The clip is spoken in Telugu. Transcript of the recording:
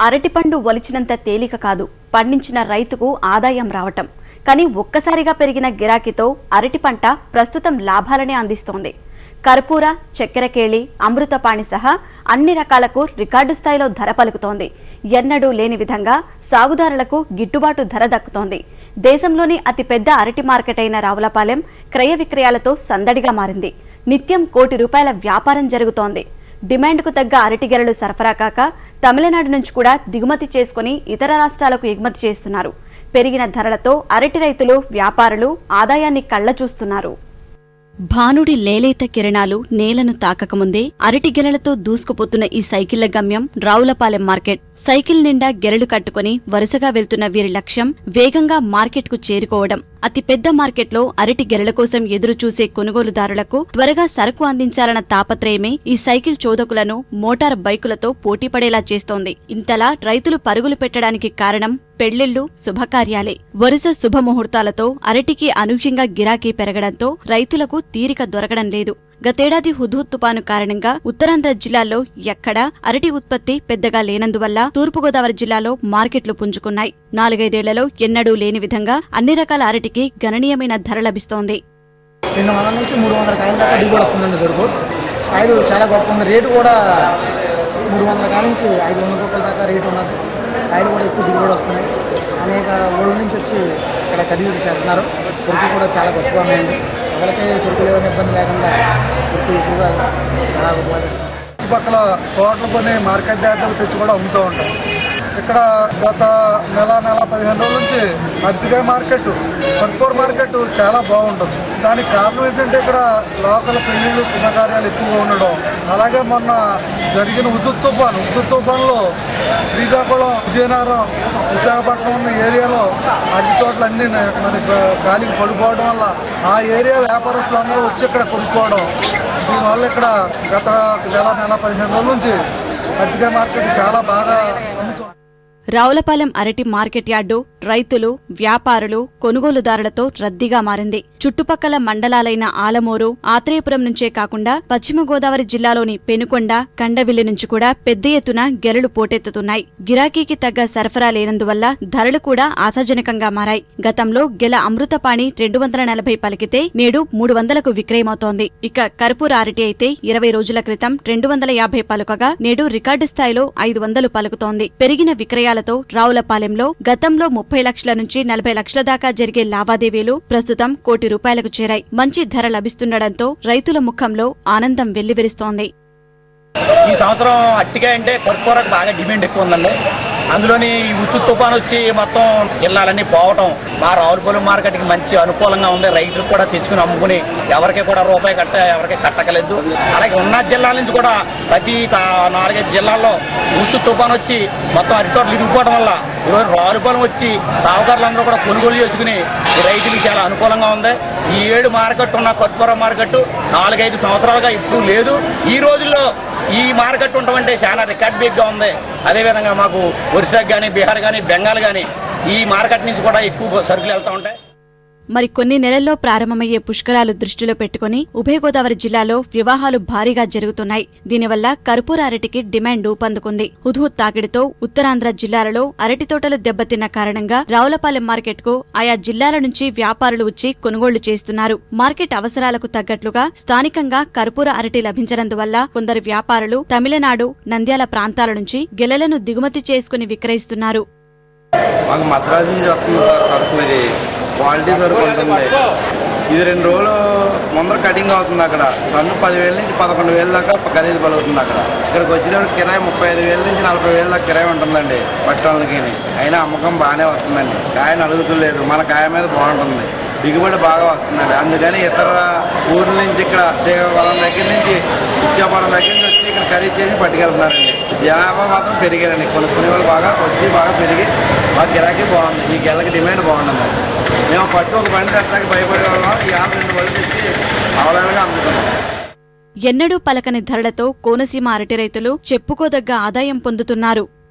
అరటిపండు ఒలిచినంత తేలిక కాదు పండించిన రైతుకు ఆదాయం రావటం కానీ ఒక్కసారిగా పెరిగిన గిరాకీతో అరటి పంట ప్రస్తుతం లాభాలనే అందిస్తోంది కర్పూర చక్కెరకేళి అమృతపాణి సహా అన్ని రకాలకు రికార్డు స్థాయిలో ధర పలుకుతోంది ఎన్నడూ లేని విధంగా సాగుదారులకు గిట్టుబాటు ధర దక్కుతోంది దేశంలోని అతిపెద్ద అరటి మార్కెట్ అయిన రావులపాలెం క్రయ విక్రయాలతో సందడిగా మారింది నిత్యం కోటి రూపాయల వ్యాపారం జరుగుతోంది డిమాండ్కు తగ్గ అరటి గెలలు సరఫరా కాక తమిళనాడు నుంచి కూడా దిగుమతి చేసుకుని ఇతర రాష్ట్రాలకు ఎగుమతి చేస్తున్నారు పెరిగిన ధరలతో అరటి రైతులు వ్యాపారులు ఆదాయాన్ని కళ్ళ చూస్తున్నారు భానుడి లేలేత కిరణాలు నేలను తాకకముందే అరటి గెలలతో దూసుకుపోతున్న ఈ సైకిళ్ల గమ్యం రావులపాలెం మార్కెట్ సైకిల్ నిండా గెలలు కట్టుకుని వరుసగా వెళ్తున్న వీరి లక్ష్యం వేగంగా మార్కెట్కు చేరుకోవడం అతి పెద్ద మార్కెట్లో అరటి గెలల కోసం ఎదురు చూసే కొనుగోలుదారులకు త్వరగా సరుకు అందించాలన్న తాపత్రయమే ఈ సైకిల్ చోదకులను మోటార్ బైకులతో పోటీపడేలా చేస్తోంది ఇంతలా రైతులు పరుగులు పెట్టడానికి కారణం పెళ్లిళ్లు శుభకార్యాలే వరుస శుభముహూర్తాలతో అరటికి అనూహ్యంగా గిరాకీ పెరగడంతో రైతులకు తీరిక దొరకడం లేదు గతేడాది హుదూద్ తుపాను కారణంగా ఉత్తరాంధ్ర జిల్లాల్లో ఎక్కడా అరటి ఉత్పత్తి పెద్దగా లేనందువల్ల తూర్పుగోదావరి జిల్లాలో మార్కెట్లు పుంజుకున్నాయి నాలుగైదేళ్లలో ఎన్నడూ లేని విధంగా అన్ని రకాల అరటికి గణనీయమైన ధర లభిస్తోంది రెండు వందల నుంచి మూడు వందల కాయల దాకా దిగుబడి వస్తుందండి సరుకు కాయలు చాలా గొప్ప ఉంది రేటు కూడా మూడు వందల కాయ నుంచి ఐదు వందల రూపాయల దాకా రేటు ఉన్నది కాయలు కూడా ఎక్కువ దిగుబడి వస్తున్నాయి అనేక ఊళ్ళ నుంచి వచ్చి ఇక్కడ ఖరీదు చేస్తున్నారు సరుకు కూడా చాలా గొప్పగా ఉన్నాయండి ఎవరికై సరుకులు ఏమైనా ఇబ్బంది లేకుండా సరుకు ఎక్కువగా చాలా గొప్పగా చుట్టుపక్కల తోటలు కొని మార్కెట్ యార్డులకు తెచ్చి కూడా అమ్ముతూ ఉంటాం ఇక్కడ గత నెల నెల పదిహేను రోజుల నుంచి మద్దిగా మార్కెట్ కర్పూర్ మార్కెట్ చాలా బాగుంటుంది దానికి కారణం ఏంటంటే ఇక్కడ లోకల్ పెళ్లిళ్ళు శుభకార్యాలు ఎక్కువగా ఉండడం అలాగే మొన్న జరిగిన ఉద్దుత్ తుఫాన్ ఉద్దుత్ తుఫాన్లో శ్రీకాకుళం విజయనగరం విశాఖపట్నం ఉన్న ఏరియాలో అగ్గి తోటలు అన్నీ మరి గాలికి పడిపోవడం వల్ల ఆ ఏరియా వ్యాపారస్తులు అందరూ వచ్చి ఇక్కడ కొనుక్కోవడం దీనివల్ల ఇక్కడ గత నెల నెల పదిహేను రోజుల నుంచి అతిగా మార్కెట్ చాలా బాగా అమ్ముతుంది రావులపాలెం అరటి మార్కెట్ యార్డు రైతులు వ్యాపారులు కొనుగోలుదారులతో రద్దీగా మారింది చుట్టుపక్కల మండలాలైన ఆలమూరు ఆత్రేయపురం నుంచే కాకుండా పశ్చిమ గోదావరి జిల్లాలోని పెనుకొండ కండవిల్లి నుంచి కూడా పెద్ద ఎత్తున గెలలు పోటెత్తుతున్నాయి గిరాకీకి తగ్గ సరఫరా లేనందువల్ల ధరలు కూడా ఆశాజనకంగా మారాయి గతంలో గెల అమృతపాణి రెండు వందల నలభై పలికితే నేడు మూడు వందలకు విక్రయమవుతోంది ఇక కర్పూర అరటి అయితే ఇరవై రోజుల క్రితం రెండు వందల యాభై పలుకగా నేడు రికార్డు స్థాయిలో ఐదు వందలు పలుకుతోంది పెరిగిన విక్రయాలతో రావులపాలెంలో గతంలో ముప్పై లక్షల నుంచి నలభై లక్షల దాకా జరిగే లావాదేవీలు ప్రస్తుతం కోటి రూపాయలకు చేరాయి మంచి ధర లభిస్తుండటంతో రైతుల ముఖంలో ఆనందం వెల్లివిరుస్తోంది ఈ సంవత్సరం అట్టికాయ అంటే కర్పూరకు బాగా డిమాండ్ ఎక్కువ ఉందండి అందులోని ఈ ఉత్తు తుఫాన్ వచ్చి మొత్తం జిల్లాలన్నీ పోవటం మా రావులపాలెం మార్కెట్కి మంచి అనుకూలంగా ఉంది రైతులకు కూడా తెచ్చుకుని అమ్ముకుని ఎవరికి కూడా రూపాయి కట్ట ఎవరికి కట్టకలేదు అలాగే ఉన్న జిల్లాల నుంచి కూడా ప్రతి కా- నాలుగైదు జిల్లాల్లో ఉత్తు తుఫాన్ వచ్చి మొత్తం అరితోటలు ఇరిగిపోవడం వల్ల ఈరోజు రావులపాలెం వచ్చి సాగుకారులందరూ కూడా కొనుగోలు చేసుకుని ఈ రైతులకు చాలా అనుకూలంగా ఉంది ఈ ఏడు మార్కెట్ ఉన్న కర్పూర మార్కెట్ నాలుగైదు సంవత్సరాలుగా ఇప్పుడు లేదు ఈ రోజుల్లో ఈ మార్కెట్ ఉండమంటే చాలా రికార్డ్ బిగ్గా ఉంది అదేవిధంగా మాకు ఒరిస్సాకి కానీ బీహార్ కానీ బెంగాల్ కానీ ఈ మార్కెట్ నుంచి కూడా ఎక్కువ సరుకులు వెళ్తూ ఉంటాయి మరి కొన్ని నెలల్లో ప్రారంభమయ్యే పుష్కరాలు దృష్టిలో పెట్టుకుని ఉభయ గోదావరి జిల్లాలో వివాహాలు భారీగా జరుగుతున్నాయి దీనివల్ల కర్పూర అరటికి డిమాండ్ ఊపందుకుంది హుద్హుద్ తాకిడితో ఉత్తరాంధ్ర జిల్లాలలో అరటి తోటలు దెబ్బతిన్న కారణంగా రావులపాలెం మార్కెట్ కు ఆయా జిల్లాల నుంచి వ్యాపారులు వచ్చి కొనుగోళ్లు చేస్తున్నారు మార్కెట్ అవసరాలకు తగ్గట్లుగా స్థానికంగా కర్పూర అరటి లభించనందువల్ల కొందరు వ్యాపారులు తమిళనాడు నంద్యాల ప్రాంతాల నుంచి గెలలను దిగుమతి చేసుకుని విక్రయిస్తున్నారు మాకు మద్రాసు నుంచి వస్తుంది సార్ సరుకు ఇది క్వాలిటీ సరుకు ఉంటుంది ఇది రెండు రోజులు ముందర కటింగ్ అవుతుంది అక్కడ రెండు పదివేల నుంచి పదకొండు వేల దాకా ఖరీదు పలుకుతుంది అక్కడ ఇక్కడికి వచ్చేటప్పుడు కిరాయి ముప్పై ఐదు వేల నుంచి నలభై వేల దాకా కిరాయి ఉంటుందండి పట్టణాలకి అయినా అమ్మకం బాగానే వస్తుందండి కాయను అడుగుతులేదు మన కాయ మీద బాగుంటుంది దిగుబడి బాగా వస్తుందండి అందుకని ఇతర ఊర్ల నుంచి ఇక్కడ శ్రీకాకుళం దగ్గర నుంచి ఇచ్చాపురం దగ్గర నుంచి వచ్చి ఇక్కడ ఖరీదు చేసి పట్టుకెళ్తున్నారండి జనాభా మాత్రం పెరిగారండి కొనుక్కునే వాళ్ళు బాగా వచ్చి బాగా పెరిగి మా గిరాకీ బాగుంది ఈ గెలకి డిమాండ్ బాగుంటుంది మేము ఫస్ట్ ఒక బండి తెట్టడానికి భయపడే వాళ్ళం ఈ ఆమె రెండు బండి తెచ్చి అవలేలుగా అమ్ముతున్నాం ఎన్నడూ పలకని ధరలతో కోనసీమ అరటి రైతులు చెప్పుకోదగ్గ ఆదాయం పొందుతున్నారు